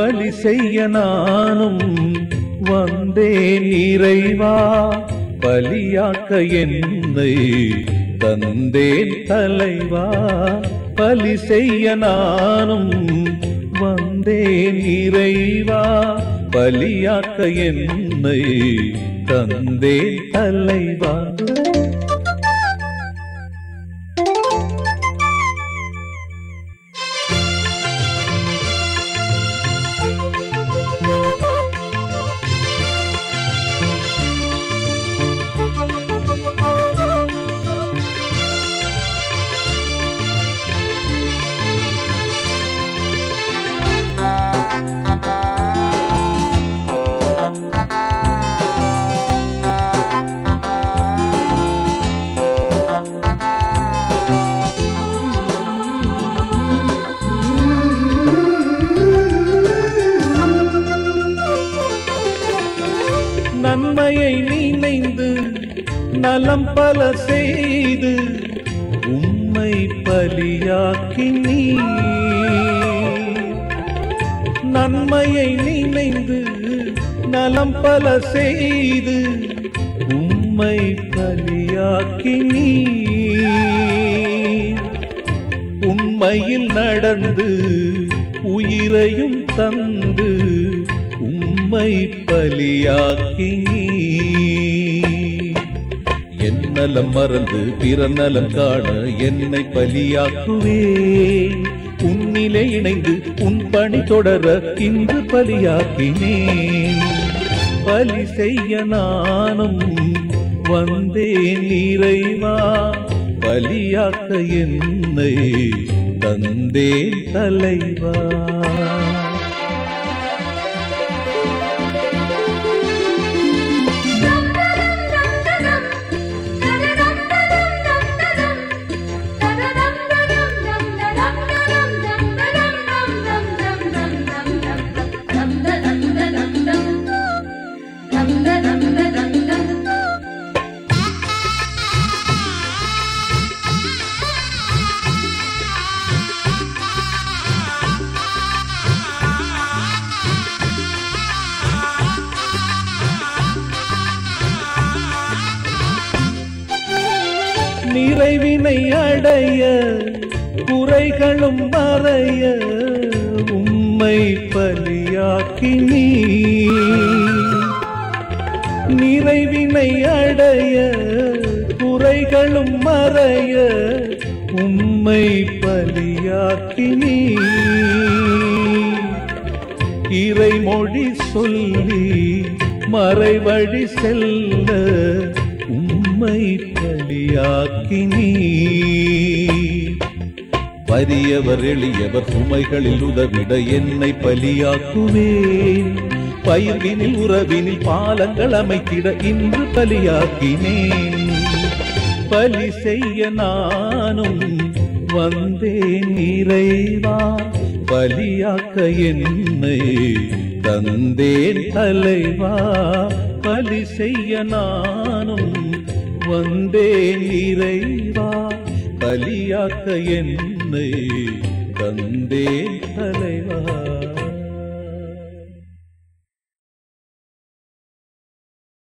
பலி செய்ய நானும் வந்தேன் இறைவா பலியாக்க என்னை தந்தேன் தலைவா பலி செய்ய நானும் வந்தேன் இறைவா பலியாக்க என்னை தந்தேன் தலைவா நன்மையை நினைந்து நலம் பல செய்து உம்மை பலியாக்கி நீ நன்மையை நினைந்து நலம் பல செய்து உம்மை பலியாக்கி நீ உண்மையில் நடந்து உயிரையும் தந்து உம்மை பலியாக்கி நீ. என் நலம் மறந்து பிற நலம் காண என்னை பலியாக்குவேன் உன்னிலே இணைந்து உன் பணி தொடர இன்று பலியாக்கினேன் பலி செய்ய நானும் வந்தேன் இறைவா பலியாக்க என்னை தந்தேன் தலைவா நிறைவினை அடைய குறைகளும் மறைய உம்மை பலியாக்கி நீ நிறைவினை அடைய குறைகளும் மறைய உம்மை பலியாக்கி நீ இறைமொழி சொல்லி மறைவழி செல்ல உம்மை பலியாக்கி நீ வறியவர் எளியவர் சுமைகளில் உதவிட என்னை பலியாக்குவேன் பயிர்வினில் உறவினில் பாலங்கள் அமைத்திட இன்று பலியாக்கினேன் பலி செய்ய நானும் வந்தேன் இறைவா பலியாக்க என்னை தந்தேன் தலைவா பலி செய்ய நானும் வந்தேன் இறைவா பலியாக்க என்னை தந்தேன் தலைவா